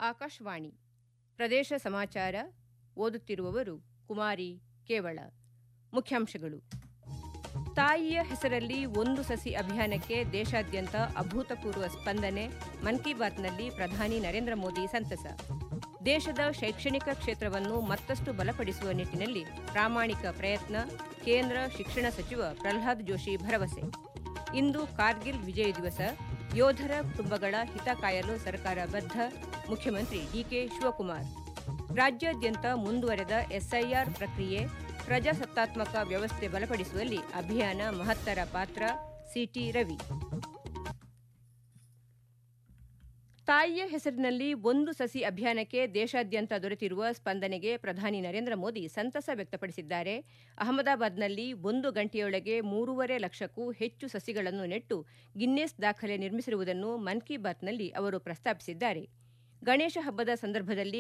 ಆಕಾಶವಾಣಿ ಪ್ರದೇಶ ಸಮಾಚಾರ ಓದುತ್ತಿರುವವರು ಕುಮಾರಿ ಕೇವಳ ಮುಖ್ಯಾಂಶಗಳು ತಾಯಿಯ ಹೆಸರಲ್ಲಿ ಒಂದು ಸಸಿ ಅಭಿಯಾನಕ್ಕೆ ದೇಶಾದ್ಯಂತ ಅಭೂತಪೂರ್ವ ಸ್ಪಂದನೆ ಮನ್ ಕಿ ಬಾತ್ನಲ್ಲಿ ಪ್ರಧಾನಿ ನರೇಂದ್ರ ಮೋದಿ ಸಂತಸ ದೇಶದ ಶೈಕ್ಷಣಿಕ ಕ್ಷೇತ್ರವನ್ನು ಮತ್ತಷ್ಟು ಬಲಪಡಿಸುವ ನಿಟ್ಟಿನಲ್ಲಿ ಪ್ರಾಮಾಣಿಕ ಪ್ರಯತ್ನ ಕೇಂದ್ರ ಶಿಕ್ಷಣ ಸಚಿವ ಪ್ರಹ್ಲಾದ್ ಜೋಶಿ ಭರವಸೆ ಇಂದು ಕಾರ್ಗಿಲ್ ವಿಜಯ ದಿವಸ ಯೋಧರ ಕುಟುಂಬಗಳ ಹಿತ ಕಾಯಲು ಸರ್ಕಾರ ಬದ್ಧ ಮುಖ್ಯಮಂತ್ರಿ ಡಿಕೆ ಶಿವಕುಮಾರ್ ರಾಜ್ಯಾದ್ಯಂತ ಮುಂದುವರೆದ ಎಸ್ಐಆರ್ ಪ್ರಕ್ರಿಯೆ ಪ್ರಜಾಸತ್ತಾತ್ಮಕ ವ್ಯವಸ್ಥೆ ಬಲಪಡಿಸುವಲ್ಲಿ ಅಭಿಯಾನ ಮಹತ್ತರ ಪಾತ್ರ ಸಿಟಿ ರವಿ ತಾಯಿಯ ಹೆಸರಿನಲ್ಲಿ ಒಂದು ಸಸಿ ಅಭಿಯಾನಕ್ಕೆ ದೇಶಾದ್ಯಂತ ದೊರೆತಿರುವ ಸ್ಪಂದನೆಗೆ ಪ್ರಧಾನಿ ನರೇಂದ್ರ ಮೋದಿ ಸಂತಸ ವ್ಯಕ್ತಪಡಿಸಿದ್ದಾರೆ ಅಹಮದಾಬಾದ್ನಲ್ಲಿ ಒಂದು ಗಂಟೆಯೊಳಗೆ ಮೂರೂವರೆ ಲಕ್ಷಕ್ಕೂ ಹೆಚ್ಚು ಸಸಿಗಳನ್ನು ನೆಟ್ಟು ಗಿನ್ನೆಸ್ ದಾಖಲೆ ನಿರ್ಮಿಸಿರುವುದನ್ನು ಮನ್ ಕಿ ಬಾತ್ನಲ್ಲಿ ಅವರು ಪ್ರಸ್ತಾಪಿಸಿದ್ದಾರೆ ಗಣೇಶ ಹಬ್ಬದ ಸಂದರ್ಭದಲ್ಲಿ